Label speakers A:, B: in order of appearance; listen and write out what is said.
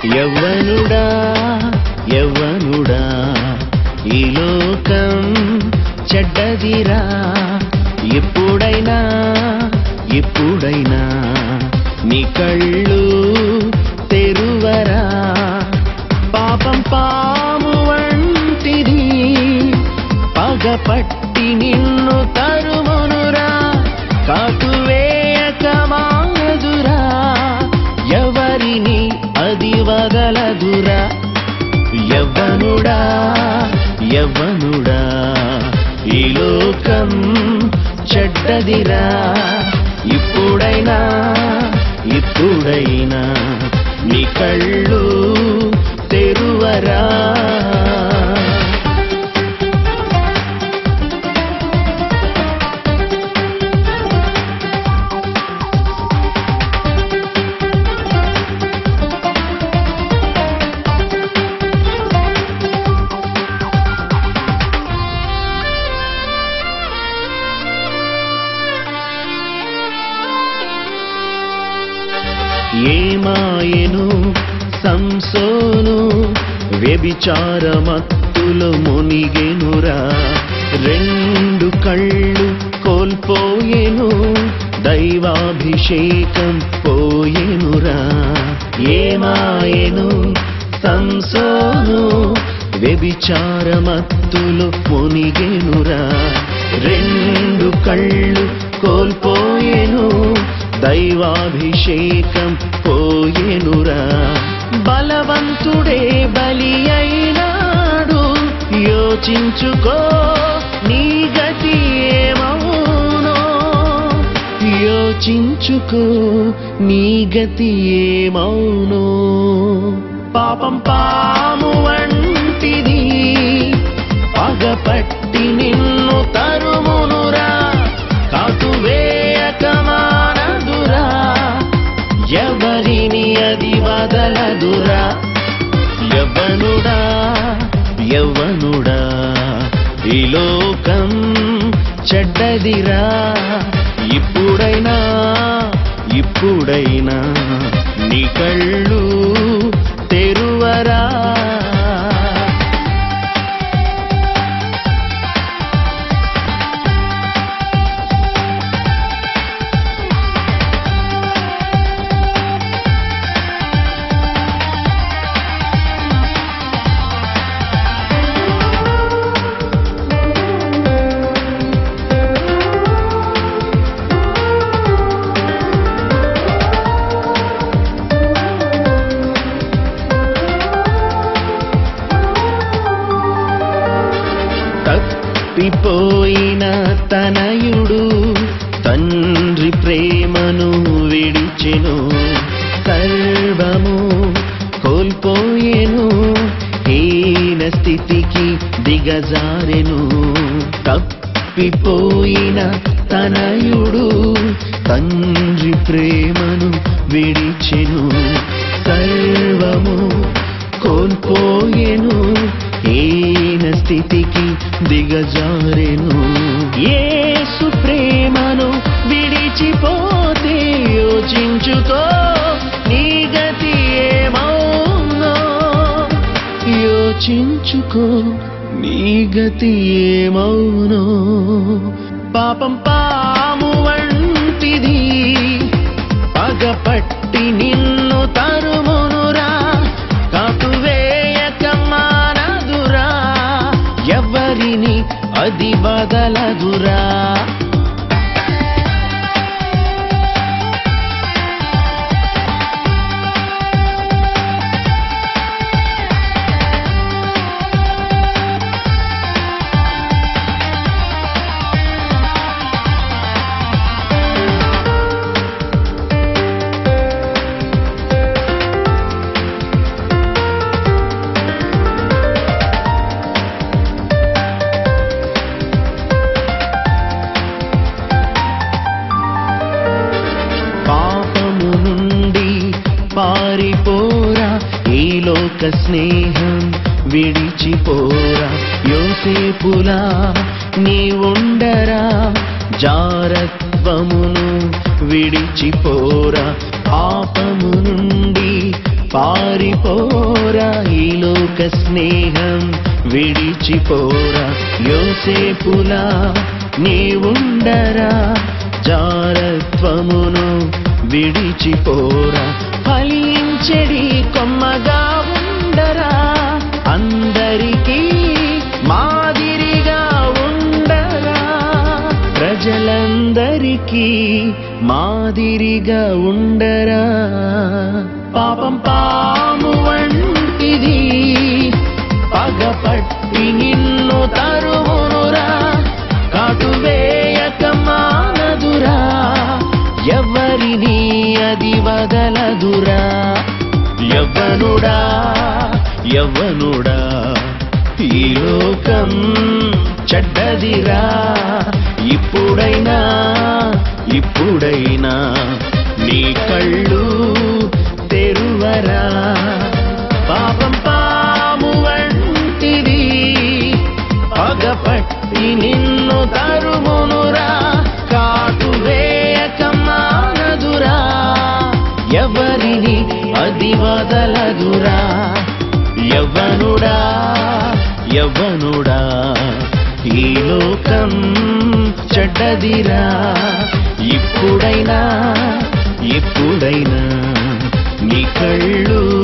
A: యవ్వనుడా యవ్వనుడా ఈ లోకం చెడ్డదిరా ఎప్పుడైనా ఎప్పుడైనా నీ కళ్ళు తెరువరా పాపం పాము వంటిది పగపట్టి నిన్ను తరుమునురా కాటువేయక మాదురా ఎవరిని అది వదలదురా యవ్వనుడా యవ్వనుడా ఈ లోకం చెడ్డదిరా ఇప్పుడైనా ఇప్పుడైనా నీ కళ్ళు తెరువరా ఏమాయను సంసోను వ్యభిచారమత్తులో మునిగెనురా రెండు కళ్ళు కోల్పోయెను దైవాభిషేకం పోయెనురా ఏమాయను సంసోను వ్యభిచారమత్తులో మునిగెనురా రెండు కళ్ళు కోల్పోయెను దైవాభిషేకం పోయెనురా బలవంతుడే బలి అయినాడు యోచించుకో నీ గతి ఏమవునో యోచించుకో నీ గతి ఏమవునో పాపం పాము వంటిది పగపట్టి నిన్ను తరుమునురా కాటువేయక మానదురా ఎవరిని అది వదలదురా యవ్వనుడా యవ్వనుడా ఈ లోకం చెడ్డదిరా ఇప్పుడైనా ఇప్పుడైనా నీ కళ్ళు తెరువరా తప్పిపోయిన తనయుడు తండ్రి ప్రేమను విడిచెను సర్వము కోల్పోయెను హీన స్థితికి దిగజారెను తప్పిపోయిన తనయుడు తండ్రి ప్రేమను విడిచెను సర్వము కోల్పోయెను హీన స్థితికి దిగజారెను యేసు ప్రేమను విడిచిపోతే యోచించుకో నీ గతి ఏమౌనో యోచించుకో నీ గతి ఏమౌనో పాపం పాము వంటిది పగపట్టి నిన్ను తరుమునురా కాటువేయక మానదురా ఎవరిని అది బదలదురా పాపము నుండి పారిపోరా ఈ లోక స్నేహం విడిచిపోరా యోసేపులా నీ ఉండరా జారత్వమును విడిచిపోరా పాపము నుండి పారిపోరా ఈ లోక స్నేహం విడిచిపోరా యోసేపులా నీవుండరా జారత్వమును విడిచిపోరా ఫలించెడి కొమ్మగా ఉండరా అందరికీ మాదిరిగా ఉండరా ప్రజలందరికీ మాదిరిగా ఉండరా పాపం పాము వంటిది పగపట్టి నిన్ను తరువునురా కాటువేయక మానదురా ఎవరిని అది వదలదురా యవ్వనుడా యవ్వనుడా ఈ లోకం చెడ్డదిరా ఇప్పుడైనా ఇప్పుడైనా నీ కళ్ళు తెరువరా పాపం పాము వంటిది పగపట్టి నిన్ను తరుమునురా కాటు వేయక మానదురా ఎవరిని అది వదలదురా యవ్వనుడా యవ్వనుడా ఈ లోకం చెడ్డదిరా ఇప్పుడైనా ఇప్పుడైనా నీ కళ్ళు